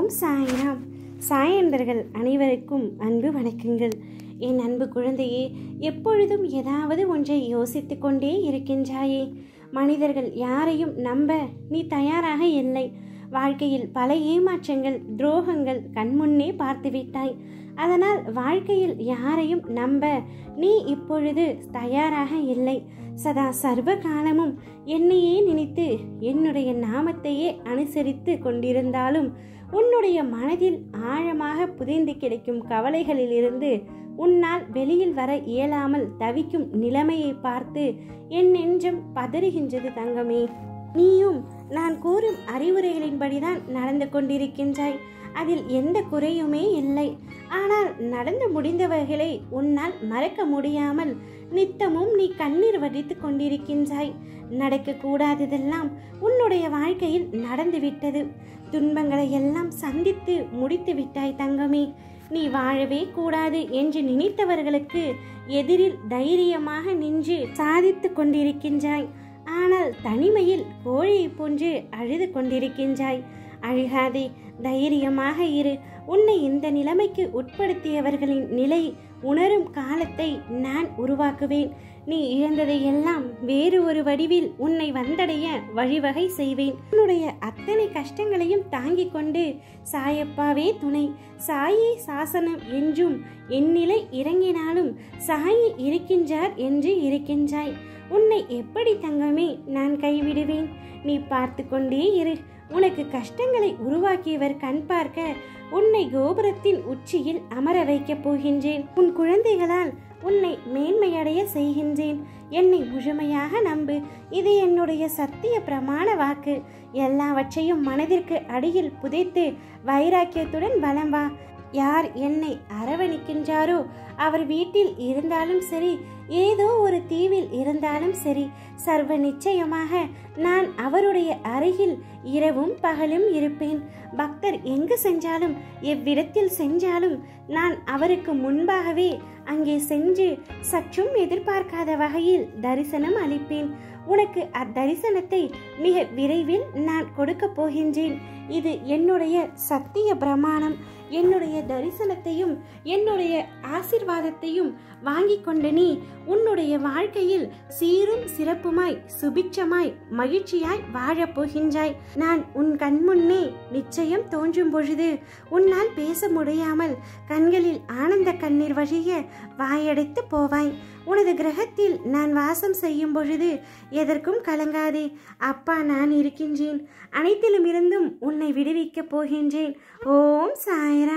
ஓம் சாய்ராம் சாயந்தர்கள் அனைவருக்கும் அன்பு வணக்கங்கள் என் அன்பு குழந்தையே எப்பொழுதும் ஏதாவது ஒன்றை யோசித்து கொண்டே இருக்கின்றாயே மனிதர்கள் யாரையும் நம்ப நீ தயாராக இல்லை வாழ்க்கையில் பல ஏமாற்றங்கள் துரோகங்கள் கண்முன்னே பார்த்துவிட்டாய் அதனால் வாழ்க்கையில் யாரையும் நம்ப நீ இப்பொழுது தயாராக இல்லை சதா சர்வ காலமும் என்னையே நினைத்து என்னுடைய நாமத்தையே அனுசரித்து கொண்டிருந்தாலும் உன்னுடைய மனதில் ஆழமாக புதைந்து கிடைக்கும் கவலைகளிலிருந்து உன்னால் வெளியில் வர இயலாமல் தவிக்கும் நிலைமையை பார்த்து என் நெஞ்சம் பதறுகின்றது தங்கமே நீயும் நான் கூறும் அறிவுரைகளின்படிதான் நடந்து கொண்டிருக்கின்றாய் அதில் எந்த குறையுமே இல்லை ஆனால் நடந்து முடிந்தவர்களை உன்னால் மறக்க முடியாமல் நித்தமும் நீ கண்ணீர் வடித்து கொண்டிருக்கின்றாய் நடக்கக்கூடாததெல்லாம் உன்னுடைய வாழ்க்கையில் நடந்துவிட்டது துன்பங்களை எல்லாம் சந்தித்து முடித்து விட்டாய் தங்கமே நீ வாழவே கூடாது என்று நினைத்தவர்களுக்கு எதிரில் தைரியமாக நின்று சாதித்து கொண்டிருக்கின்றாய் ஆனால் தனிமையில் கோழியை போன்று அழுது கொண்டிருக்கின்றாய் அழுகாதே தைரியமாக இரு உன்னை இந்த நிலைமைக்கு உட்படுத்தியவர்களின் நிலை உணரும் காலத்தை நான் உருவாக்குவேன் நீ இழந்ததை எல்லாம் வேறு ஒரு வடிவில் உன்னை வந்தடைய வழிவகை செய்வேன் உன்னுடைய அத்தனை கஷ்டங்களையும் தாங்கிக் கொண்டு சாயப்பாவே துணை சாயே சாசனம் என்றும் என் நிலை இறங்கினாலும் சாயி இருக்கின்றார் என்று இருக்கின்றாய் உன்னை எப்படி தங்கமே நான் கைவிடுவேன் நீ பார்த்து கொண்டே இரு உனக்கு கஷ்டங்களை உருவாக்கியவர் கண் பார்க்க உன்னை கோபுரத்தின் உச்சியில் அமர வைக்கப் போகின்றேன் உன் குழந்தைகளால் உன்னை மேன்மையடைய செய்கின்றேன் என்னை முழுமையாக நம்பு இது என்னுடைய சத்திய பிரமாண வாக்கு எல்லாவற்றையும் மனதிற்கு அடியில் புதைத்து வைராக்கியத்துடன் வலம் வா யார் என்னை அரவணிக்கின்றாரோ அவர் வீட்டில் இருந்தாலும் சரி ஏதோ ஒரு தீவில் இருந்தாலும் சரி சர்வ நிச்சயமாக நான் அவருடைய அருகில் இரவும் பகலும் இருப்பேன் பக்தர் எங்கு சென்றாலும் எவ்விடத்தில் சென்றாலும் நான் அவருக்கு முன்பாகவே அங்கே சென்று சற்றும் எதிர்பார்க்காத வகையில் தரிசனம் அளிப்பேன் உனக்கு அத்தரிசனத்தை மிக விரைவில் நான் கொடுக்க போகின்றேன் இது என்னுடைய சத்திய பிரமாணம் என்னுடைய தரிசனத்தையும் என்னுடைய ஆசிர்வாதத்தையும் வாங்கி கொண்ட நீ உன்னுடைய வாழ்க்கையில் சீரும் சிறப்புமாய் சுபிட்சமாய் மகிழ்ச்சியாய் வாழப் போகின்றாய் நான் உன் கண்முன்னே நிச்சயம் தோன்றும் பொழுது உன்னால் பேச முடியாமல் கண்களில் ஆனந்த கண்ணீர் வழிய வாயடைத்து போவாய் உனது கிரகத்தில் நான் வாசம் செய்யும் பொழுது எதற்கும் கலங்காதே அப்பா நான் இருக்கின்றேன் அனைத்திலும் இருந்தும் உன்னை விடுவிக்கப் போகின்றேன் ஓம் சாயரா